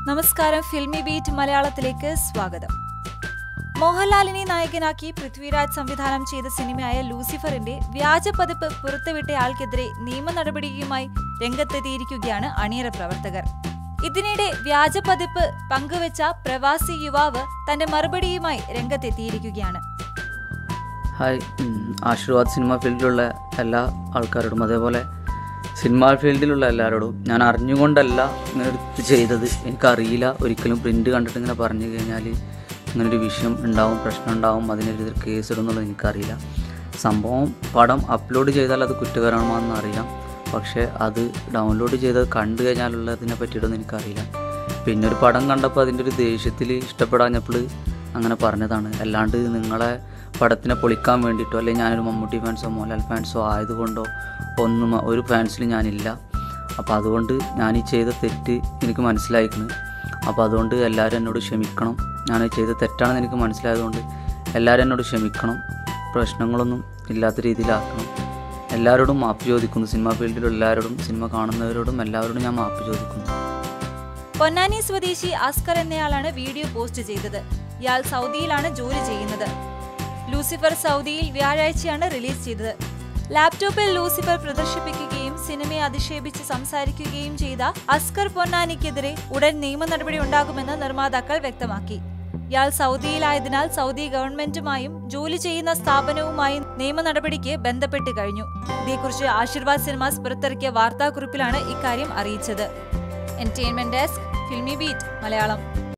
നമസ്കാരം filmy beat മലയാളത്തിലേക്ക് സ്വാഗതം മോഹൻലാലിനെ നായകനാക്കി പൃഥ്വിരാജ് സംവിധാനം ചെയ്ത സിനിമയായ ലൂസിഫറിന്റെ വ്യാജ പതിപ്പ് പുറത്തുവിട്ടയാൾക്കെതിരെ നിയമ നടപടിയുമായി രംഗത്തെത്തിയിരിക്കുകയാണ് അണിയറ പ്രവർത്തകർ ഇതിനിടെ വ്യാജ പതിപ്പ് പങ്കുവച്ച പ്രവാസി യുവാവ് തന്റെ മറുപടിയുമായി രംഗത്തെത്തിയിരിക്കുകയാണ് ഹായ് ഉം, ആശീർവാദ് സിനിമ ഫീൽഡിലുള്ള എല്ലാ ആൾക്കാരോടും അതേപോലെ സിനിമാ ഫീൽഡിലുള്ള എല്ലാവരോടും ഞാൻ അറിഞ്ഞുകൊണ്ടല്ല ഇങ്ങനെ ഒരു ഇത് ചെയ്തത് എനിക്കറിയില്ല ഒരിക്കലും പ്രിൻ്റ് കണ്ടിട്ട് ഇങ്ങനെ പറഞ്ഞു കഴിഞ്ഞാൽ ഇങ്ങനൊരു വിഷയം ഉണ്ടാവും പ്രശ്നം ഉണ്ടാവും അതിനെതിരെ കേസ് ഇടുന്നുള്ളത് എനിക്കറിയില്ല സംഭവം പടം അപ്ലോഡ് ചെയ്താൽ അത് കുറ്റകരമാണെന്ന് അറിയാം പക്ഷേ അത് ഡൗൺലോഡ് ചെയ്തത് കണ്ടു കഴിഞ്ഞാലുള്ളതിനെ പറ്റിയിട്ടൊന്നും എനിക്കറിയില്ല പിന്നെ ഒരു പടം കണ്ടപ്പോൾ അതിൻ്റെ ഒരു ദേഷ്യത്തിൽ ഇഷ്ടപ്പെടാഞ്ഞപ്പോൾ അങ്ങനെ പറഞ്ഞതാണ് അല്ലാണ്ട് നിങ്ങളെ പടത്തിനെ പൊളിക്കാൻ വേണ്ടിയിട്ടോ അല്ലെങ്കിൽ ഞാനൊരു മമ്മൂട്ടി ഫാൻസോ മോഹൻലാൽ ഫാൻസോ ആയതുകൊണ്ടോ ഒന്നും ഒരു ഫാൻസിൽ ഞാനില്ല അപ്പോൾ അതുകൊണ്ട് ഞാൻ ഈ ചെയ്ത തെറ്റ് എനിക്ക് മനസ്സിലായിക്കുന്നു അപ്പോൾ അതുകൊണ്ട് എല്ലാവരും എന്നോട് ക്ഷമിക്കണം ഞാൻ ചെയ്ത തെറ്റാണെന്ന് എനിക്ക് മനസ്സിലായതുകൊണ്ട് എല്ലാവരും എന്നോട് ക്ഷമിക്കണം പ്രശ്നങ്ങളൊന്നും ഇല്ലാത്ത രീതിയിലാക്കണം എല്ലാവരോടും മാപ്പ് ചോദിക്കുന്നു സിനിമാ ഫീൽഡിലുള്ള എല്ലാവരോടും സിനിമ കാണുന്നവരോടും എല്ലാവരോടും ഞാൻ മാപ്പ് ചോദിക്കുന്നു പൊന്നാനി സ്വദേശി അസ്കർ എന്നയാളാണ് വീഡിയോ പോസ്റ്റ് ചെയ്തത് ഇയാൾ സൗദിയിലാണ് ജോലി ചെയ്യുന്നത് ലൂസിഫർ സൗദിയിൽ വ്യാഴാഴ്ചയാണ് റിലീസ് ചെയ്തത് ലാപ്ടോപ്പിൽ ലൂസിഫർ പ്രദർശിപ്പിക്കുകയും സിനിമയെ അധിക്ഷേപിച്ച് സംസാരിക്കുകയും ചെയ്ത അസ്കർ പൊന്നാനിക്കെതിരെ ഉടൻ നിയമ നടപടി ഉണ്ടാകുമെന്ന് നിർമ്മാതാക്കൾ വ്യക്തമാക്കി ഇയാൾ സൗദിയിലായതിനാൽ സൗദി ഗവൺമെന്റുമായും ജോലി ചെയ്യുന്ന സ്ഥാപനവുമായും നിയമ നടപടിക്ക് ബന്ധപ്പെട്ട് കഴിഞ്ഞു ഇതേക്കുറിച്ച് ആശീർവാദ് സിനിമാസ് പുറത്തിറക്കിയ വാർത്താക്കുറിപ്പിലാണ് ഇക്കാര്യം അറിയിച്ചത് entertainment desk Filmibeat Malayalam